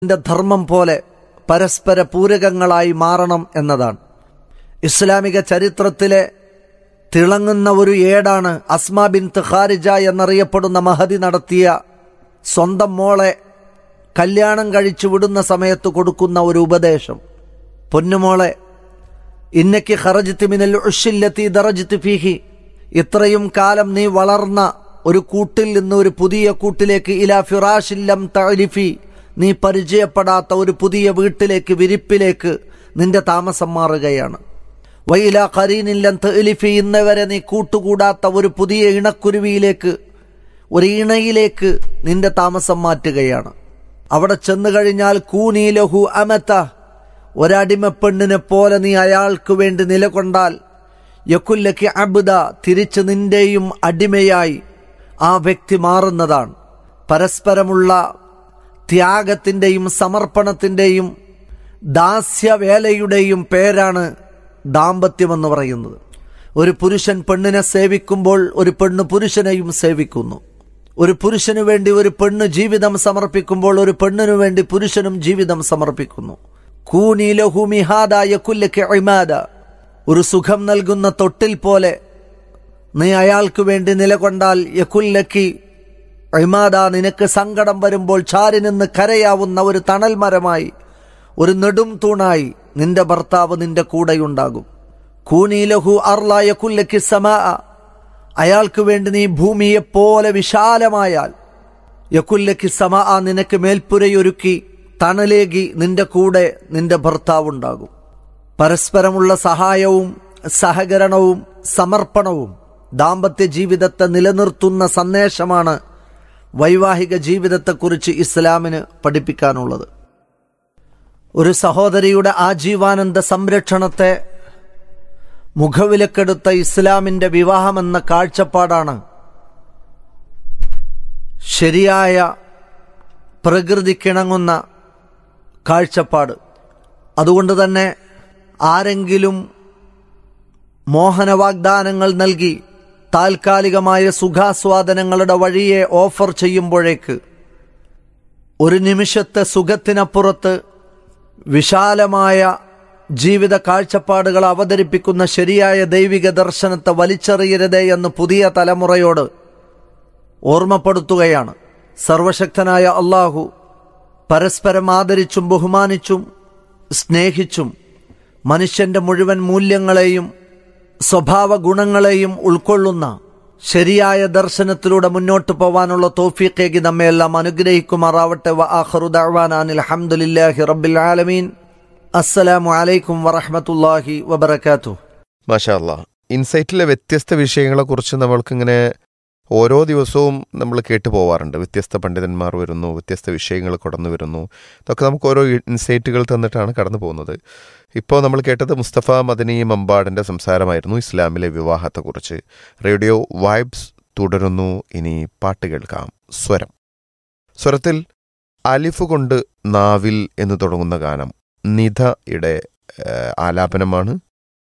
ന്റെ ധർമ്മം പോലെ പരസ്പര പൂരകങ്ങളായി മാറണം എന്നതാണ് ഇസ്ലാമിക ചരിത്രത്തിലെ തിളങ്ങുന്ന ഒരു ഏടാണ് അസ്മാ ബിൻ ഖാരിജ എന്നറിയപ്പെടുന്ന മഹതി നടത്തിയ സ്വന്തം മോളെ കല്യാണം കഴിച്ചു വിടുന്ന സമയത്ത് കൊടുക്കുന്ന ഒരു ഉപദേശം പൊന്നുമോളെ ഇന്നയ്ക്ക് ഖറജിത്ത് മിനൽ ഉഷില്ലത്തി ദറജിത്ത് ഫീഹി ഇത്രയും കാലം നീ വളർന്ന ഒരു കൂട്ടിൽ നിന്ന് ഒരു പുതിയ കൂട്ടിലേക്ക് ഇലാ ഫിറാഷില്ലം തഅരിഫി നീ പരിചയപ്പെടാത്ത ഒരു പുതിയ വീട്ടിലേക്ക് വിരിപ്പിലേക്ക് നിന്റെ താമസം മാറുകയാണ് വൈല കരീനില്ലം തെലിഫി ഇന്നവരെ നീ കൂട്ടുകൂടാത്ത ഒരു പുതിയ ഇണക്കുരുവിയിലേക്ക് ഒരു ഇണയിലേക്ക് നിന്റെ താമസം മാറ്റുകയാണ് അവിടെ ചെന്നു കഴിഞ്ഞാൽ കൂനീലഹു അമത്ത ഒരടിമപ്പെണ്ണിനെ പോലെ നീ അയാൾക്ക് വേണ്ടി നിലകൊണ്ടാൽ യക്കുല്ലക്ക് അബുദ തിരിച്ച് നിന്റെയും അടിമയായി ആ വ്യക്തി മാറുന്നതാണ് പരസ്പരമുള്ള ത്യാഗത്തിൻ്റെയും സമർപ്പണത്തിൻ്റെയും ദാസ്യവേലയുടെയും പേരാണ് ദാമ്പത്യമെന്ന് പറയുന്നത് ഒരു പുരുഷൻ പെണ്ണിനെ സേവിക്കുമ്പോൾ ഒരു പെണ്ണ് പുരുഷനെയും സേവിക്കുന്നു ഒരു പുരുഷനു വേണ്ടി ഒരു പെണ്ണ് ജീവിതം സമർപ്പിക്കുമ്പോൾ ഒരു പെണ്ണിനു വേണ്ടി പുരുഷനും ജീവിതം സമർപ്പിക്കുന്നു കൂനീലഹുമിഹാദായ കുല്ലക്ക് ഇമാദ ഒരു സുഖം നൽകുന്ന തൊട്ടിൽ പോലെ നീ അയാൾക്ക് വേണ്ടി നിലകൊണ്ടാൽ യക്കുല്ലക്കി ഇമാദ നിനക്ക് സങ്കടം വരുമ്പോൾ ചാരി നിന്ന് കരയാവുന്ന ഒരു തണൽ മരമായി ഒരു നെടും തൂണായി നിന്റെ ഭർത്താവ് നിന്റെ കൂടെയുണ്ടാകും കൂനീലഹു അർലായ കുല്ലക്കി സമാ അയാൾക്ക് വേണ്ടി നീ ഭൂമിയെ പോലെ വിശാലമായാൽ യക്കുല്ലക്കി സമാ നിനക്ക് മേൽപ്പുരയൊരുക്കി തണലേകി നിന്റെ കൂടെ നിന്റെ ഭർത്താവുണ്ടാകും പരസ്പരമുള്ള സഹായവും സഹകരണവും സമർപ്പണവും ദാമ്പത്യ ജീവിതത്തെ നിലനിർത്തുന്ന സന്ദേശമാണ് വൈവാഹിക ജീവിതത്തെക്കുറിച്ച് ഇസ്ലാമിന് പഠിപ്പിക്കാനുള്ളത് ഒരു സഹോദരിയുടെ ആജീവാനന്ദ സംരക്ഷണത്തെ മുഖവിലക്കെടുത്ത ഇസ്ലാമിന്റെ വിവാഹമെന്ന കാഴ്ചപ്പാടാണ് ശരിയായ പ്രകൃതിക്കിണങ്ങുന്ന കാഴ്ചപ്പാട് അതുകൊണ്ട് തന്നെ ആരെങ്കിലും മോഹന വാഗ്ദാനങ്ങൾ നൽകി താൽക്കാലികമായ സുഖാസ്വാദനങ്ങളുടെ വഴിയെ ഓഫർ ചെയ്യുമ്പോഴേക്ക് ഒരു നിമിഷത്തെ സുഖത്തിനപ്പുറത്ത് വിശാലമായ ജീവിത കാഴ്ചപ്പാടുകൾ അവതരിപ്പിക്കുന്ന ശരിയായ ദൈവിക ദർശനത്തെ വലിച്ചെറിയരുതേ എന്ന് പുതിയ തലമുറയോട് ഓർമ്മപ്പെടുത്തുകയാണ് സർവശക്തനായ അള്ളാഹു പരസ്പരം ആദരിച്ചും ബഹുമാനിച്ചും സ്നേഹിച്ചും മനുഷ്യന്റെ മുഴുവൻ മൂല്യങ്ങളെയും സ്വഭാവ ഗുണങ്ങളെയും ഉൾക്കൊള്ളുന്ന ശരിയായ ദർശനത്തിലൂടെ മുന്നോട്ട് പോവാനുള്ള തോഫീഖേക്ക് നമ്മയെല്ലാം അനുഗ്രഹിക്കുമാറാവട്ടെ വ ആഖിറു ദഅ്വാനാനിൽ ഹംദുലില്ലാഹി റബ്ബിൽ ആലമീൻ അസ്സലാമു അലൈക്കും വറഹ്മത്തുള്ളാഹി വബറകാതുഹു മാഷാ അല്ലാ ഇൻസൈറ്റിലെ വ്യത്യസ്ത വിഷയങ്ങളെക്കുറിച്ച് നമ്മൾക്കിങ്ങനെ ഓരോ ദിവസവും നമ്മൾ കേട്ടു പോവാറുണ്ട് വ്യത്യസ്ത പണ്ഡിതന്മാർ വരുന്നു വ്യത്യസ്ത വിഷയങ്ങൾ കടന്നു വരുന്നു ഇതൊക്കെ നമുക്ക് ഓരോ ഇൻസൈറ്റുകൾ തന്നിട്ടാണ് കടന്നു പോകുന്നത് ഇപ്പോൾ നമ്മൾ കേട്ടത് മുസ്തഫ മദനി മമ്പാടിൻ്റെ സംസാരമായിരുന്നു ഇസ്ലാമിലെ വിവാഹത്തെക്കുറിച്ച് റേഡിയോ വൈബ്സ് തുടരുന്നു ഇനി പാട്ട് കേൾക്കാം സ്വരം സ്വരത്തിൽ അലിഫ് കൊണ്ട് നാവിൽ എന്ന് തുടങ്ങുന്ന ഗാനം നിധയുടെ ഏഹ്, ആലാപനമാണ്